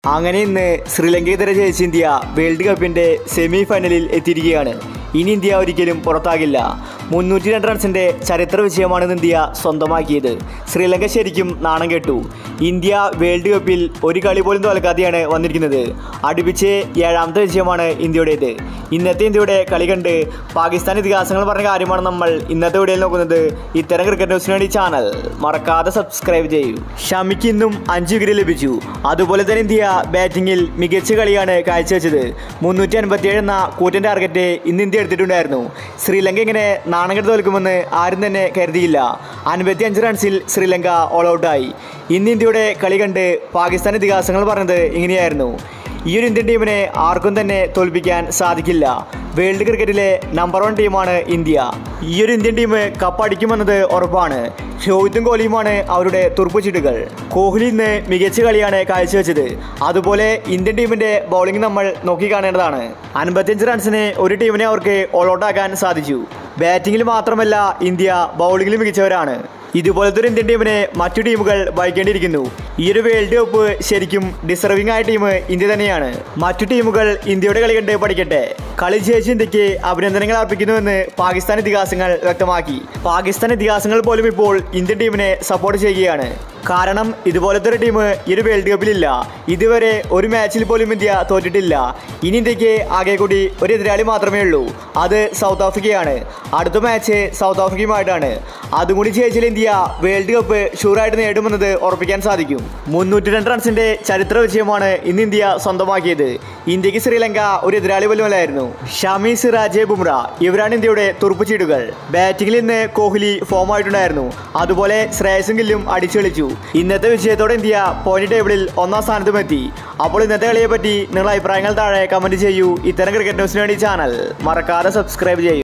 അങ്ങനെ ഇന്ന് ശ്രീലങ്കയെതിരെ ജയിച്ച ഇന്ത്യ വേൾഡ് കപ്പിന്റെ സെമി ഫൈനലിൽ എത്തിയിരിക്കുകയാണ് ഇനി ഇന്ത്യ ഒരിക്കലും പുറത്താകില്ല മുന്നൂറ്റി രണ്ട് റൺസിന്റെ ചരിത്ര വിജയമാണ് ഇന്ന് ഇന്ത്യ സ്വന്തമാക്കിയത് ശ്രീലങ്ക ശരിക്കും നാണം കെട്ടു ഇന്ത്യ വേൾഡ് കപ്പിൽ ഒരു കളി പോലും തോൽക്കാതെയാണ് വന്നിരിക്കുന്നത് അടുപ്പിച്ച് ഏഴാമത്തെ വിജയമാണ് ഇന്ത്യയുടേത് ഇന്നത്തെ ഇന്ത്യയുടെ കളി കണ്ട് പാകിസ്ഥാൻ ഇതിഹാസങ്ങൾ പറഞ്ഞ കാര്യമാണ് നമ്മൾ ഇന്നത്തെ വീഡിയോയിൽ നോക്കുന്നത് ഇത്തരം ക്രിക്കറ്റ് ന്യൂസിന് വേണ്ടി ചാനൽ മറക്കാതെ സബ്സ്ക്രൈബ് ചെയ്യൂ ഷമിക്ക് ഇന്നും അഞ്ച് വിക്കറ്റ് ലഭിച്ചു അതുപോലെ തന്നെ ഇന്ത്യ ബാറ്റിംഗിൽ മികച്ച കളിയാണ് കാഴ്ചവെച്ചത് മുന്നൂറ്റി അൻപത്തിയേഴ് എന്ന കൂറ്റൻ ടാർഗറ്റ് ഇന്ന് ഇന്ത്യ എടുത്തിട്ടുണ്ടായിരുന്നു ശ്രീലങ്ക ഇങ്ങനെ നാണം കെട്ട് തോൽക്കുമെന്ന് ആരും തന്നെ കരുതിയില്ല അൻപത്തി അഞ്ച് റൺസിൽ ശ്രീലങ്ക ഓൾ ഔട്ടായി ഇന്ന് ഇന്ത്യയുടെ കളി കണ്ട് പാകിസ്ഥാൻ ഇതിഹാസങ്ങൾ പറഞ്ഞത് ഇങ്ങനെയായിരുന്നു ഈ ഒരു ഇന്ത്യൻ ടീമിനെ ആർക്കും തന്നെ തോൽപ്പിക്കാൻ സാധിക്കില്ല വേൾഡ് ക്രിക്കറ്റിലെ നമ്പർ വൺ ടീമാണ് ഇന്ത്യ ഈ ഒരു ഇന്ത്യൻ ടീം കപ്പടിക്കുമെന്നത് ഉറപ്പാണ് രോഹിത്തും കോഹ്ലിയുമാണ് അവരുടെ തുറുപ്പുചീട്ടുകൾ കോഹ്ലി ഇന്ന് മികച്ച കളിയാണ് കാഴ്ചവെച്ചത് അതുപോലെ ഇന്ത്യൻ ടീമിന്റെ ബൗളിംഗ് നമ്മൾ നോക്കിക്കാണേണ്ടതാണ് അൻപത്തിയഞ്ച് റൺസിന് ഒരു ടീമിനെ അവർക്ക് ഓൾ ഔട്ട് ആക്കാൻ സാധിച്ചു ബാറ്റിംഗിൽ മാത്രമല്ല ഇന്ത്യ ബൗളിംഗിൽ മികച്ചവരാണ് ഇതുപോലത്തെ ഒരു ഇന്ത്യൻ ടീമിനെ മറ്റു ടീമുകൾ ഭയക്കേണ്ടിയിരിക്കുന്നു ഈ ഒരു വേൾഡ് കപ്പ് ശരിക്കും ഡിസർവിംഗ് ആയ ടീം ഇന്ത്യ തന്നെയാണ് മറ്റു ടീമുകൾ ഇന്ത്യയുടെ കളി കണ്ട് പഠിക്കട്ടെ കളി ജയിച്ച ഇന്ത്യക്ക് അഭിനന്ദനങ്ങൾ അർപ്പിക്കുന്നുവെന്ന് പാകിസ്ഥാൻ ഇതിഹാസങ്ങൾ വ്യക്തമാക്കി പാകിസ്ഥാൻ ഇതിഹാസങ്ങൾ പോലും ഇപ്പോൾ ഇന്ത്യൻ ടീമിനെ സപ്പോർട്ട് ചെയ്യുകയാണ് കാരണം ഇതുപോലത്തെ ഒരു ടീം ഈ ഒരു വേൾഡ് കപ്പിലില്ല ഇതുവരെ ഒരു മാച്ചിൽ പോലും ഇന്ത്യ തോറ്റിട്ടില്ല ഇനി ഇന്ത്യക്ക് ആകെ കൂടി ഒരു എതിരാളി മാത്രമേ ഉള്ളൂ അത് സൗത്ത് ആഫ്രിക്കയാണ് അടുത്ത മാച്ച് സൗത്ത് ആഫ്രിക്കയുമായിട്ടാണ് അതും കൂടി ജയിച്ചാൽ ഇന്ത്യ വേൾഡ് കപ്പ് ഷൂറായിട്ട് നേടുമെന്നത് ഉറപ്പിക്കാൻ സാധിക്കും മുന്നൂറ്റി രണ്ട് റൺസിന്റെ ചരിത്ര വിജയമാണ് ഇന്ന് ഇന്ത്യ സ്വന്തമാക്കിയത് ഇന്ത്യക്ക് ശ്രീലങ്ക ഒരു എതിരാളി പോലുമല്ലായിരുന്നു ഷമി സിറാജ് ബുംറ ഇവരാണ് ഇന്ത്യയുടെ തുറുപ്പുചീടുകൾ ബാറ്റിംഗിൽ ഇന്ന് കോഹ്ലി ഫോം ആയിട്ടുണ്ടായിരുന്നു അതുപോലെ ശ്രേയസും ഗില്ലും അടിച്ചു കളിച്ചു ഇന്നത്തെ വിജയത്തോടെ ഇന്ത്യ പോയിന്റ് ടേബിളിൽ ഒന്നാം സ്ഥാനത്തും എത്തി അപ്പോൾ ഇന്നത്തെ കളിയെ പറ്റി നിങ്ങളുടെ അഭിപ്രായങ്ങൾ താഴെ കമന്റ് ചെയ്യൂ ഇത്തരം ക്രിക്കറ്റ് ന്യൂസിന് വേണ്ടി ചാനൽ മറക്കാതെ സബ്സ്ക്രൈബ് ചെയ്യൂ